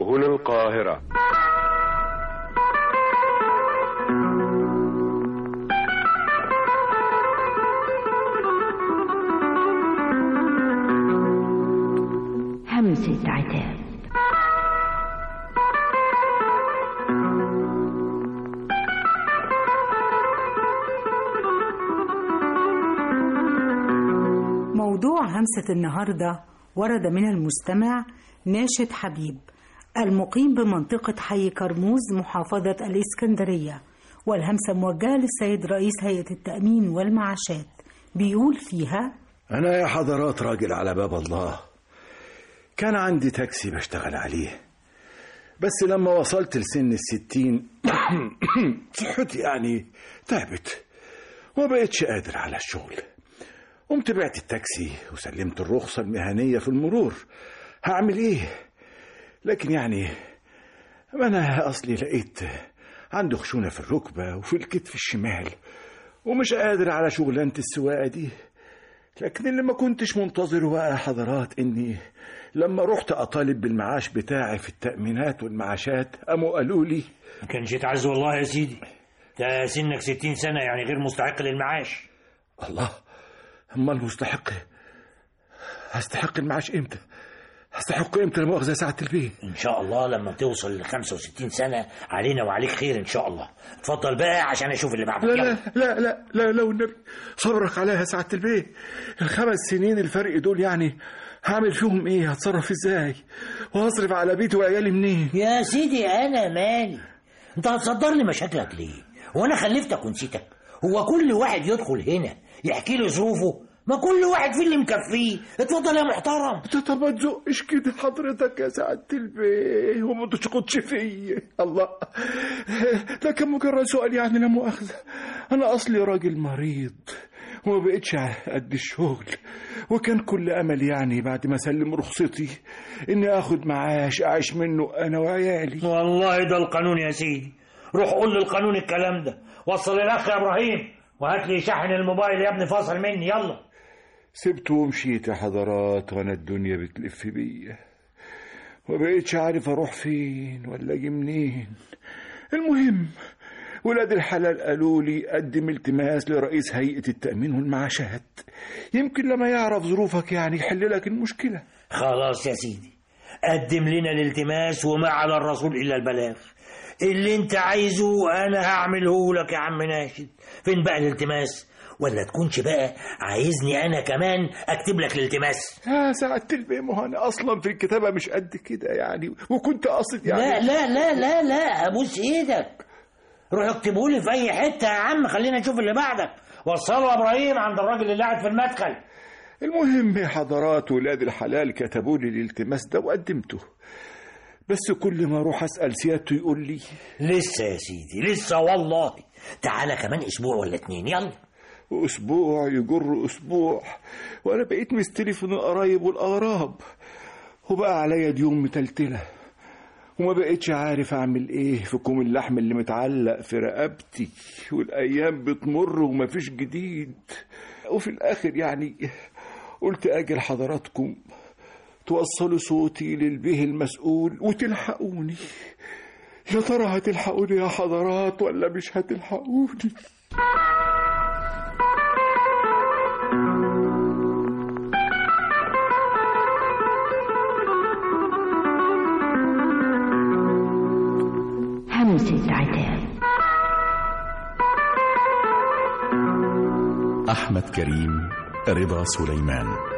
هنا القاهرة همسة عتاب موضوع همسة النهاردة ورد من المستمع ناشد حبيب المقيم بمنطقة حي كرموز محافظة الإسكندرية والهمسة موجهة للسيد رئيس هيئة التأمين والمعاشات بيقول فيها أنا يا حضرات راجل على باب الله كان عندي تاكسي بشتغل عليه بس لما وصلت لسن الستين صحتي يعني تعبت وما بقتش قادر على الشغل قمت بعت التاكسي وسلمت الرخصة المهنية في المرور هعمل ايه لكن يعني ما انا اصلي لقيت عنده خشونة في الركبة وفي الكتف الشمال ومش قادر على شغلانة السواقة دي لكن اللي ما كنتش منتظره بقى يا حضرات اني لما رحت اطالب بالمعاش بتاعي في التأمينات والمعاشات قاموا قالوا لي ما كانش يتعز والله يا سيدي ده سنك ستين سنة يعني غير مستحق للمعاش الله امال مستحق هستحق المعاش امتى هستحق امتى لا مؤاخذة ساعة البيت إن شاء الله لما توصل ل 65 سنة علينا وعليك خير إن شاء الله اتفضل بقى عشان أشوف اللي بعدك لا يلا. لا لا لا لا لو النبي صبرك عليها ساعة البيت الخمس سنين الفرق دول يعني هعمل فيهم ايه هتصرف ازاي وهصرف على بيتي وعيالي منين يا سيدي أنا مالي أنت هتصدر لي مشاكلك ليه؟ وأنا خلفتك ونسيتك هو كل واحد يدخل هنا يحكي لي ظروفه ما كل واحد في اللي مكفيه اتفضل يا محترم انت طب ما تزقش كده حضرتك يا سعادة البيه وما تشقطش فيا الله ده كان مجرد سؤال يعني لا مؤاخذة أنا أصلي راجل مريض وما بقتش قد الشغل وكان كل أمل يعني بعد ما أسلم رخصتي إني آخد معاش أعيش منه أنا وعيالي والله ده القانون يا سيدي روح قول للقانون الكلام ده وصل الاخ يا ابراهيم وهات لي شحن الموبايل يا ابني فاصل مني يلا سبته ومشيت يا حضرات وانا الدنيا بتلف بيا ما بقيتش عارف اروح فين ولا اجي منين المهم ولاد الحلال قالوا لي قدم التماس لرئيس هيئة التأمين والمعاشات يمكن لما يعرف ظروفك يعني يحل لك المشكلة خلاص يا سيدي قدم لنا الالتماس وما على الرسول الا البلاغ اللي انت عايزه انا هعمله لك يا عم ناشد فين بقى الالتماس ولا تكونش بقى عايزني انا كمان اكتب لك الالتماس يا سعادة البيه ما هو انا اصلا في الكتابة مش قد كده يعني وكنت قاصد يعني لا لا لا لا لا ابوس ايدك روح اكتبه لي في اي حته يا عم خلينا نشوف اللي بعدك وصله يا ابراهيم عند الراجل اللي قاعد في المدخل المهم يا حضرات ولاد الحلال كتبوا لي الالتماس ده وقدمته بس كل ما اروح اسال سيادته يقول لي لسه يا سيدي لسه والله تعالى كمان اسبوع ولا اتنين يلا اسبوع يجر اسبوع وانا بقيت مستلف من القرايب والاغراب وبقى عليا ديون متلتله وما بقيتش عارف اعمل ايه في كوم اللحم اللي متعلق في رقبتي والايام بتمر ومفيش جديد وفي الاخر يعني قلت اجي لحضراتكم توصلوا صوتي للبيه المسؤول وتلحقوني يا ترى هتلحقوني يا حضرات ولا مش هتلحقوني همسة عتاب أحمد كريم رضا سليمان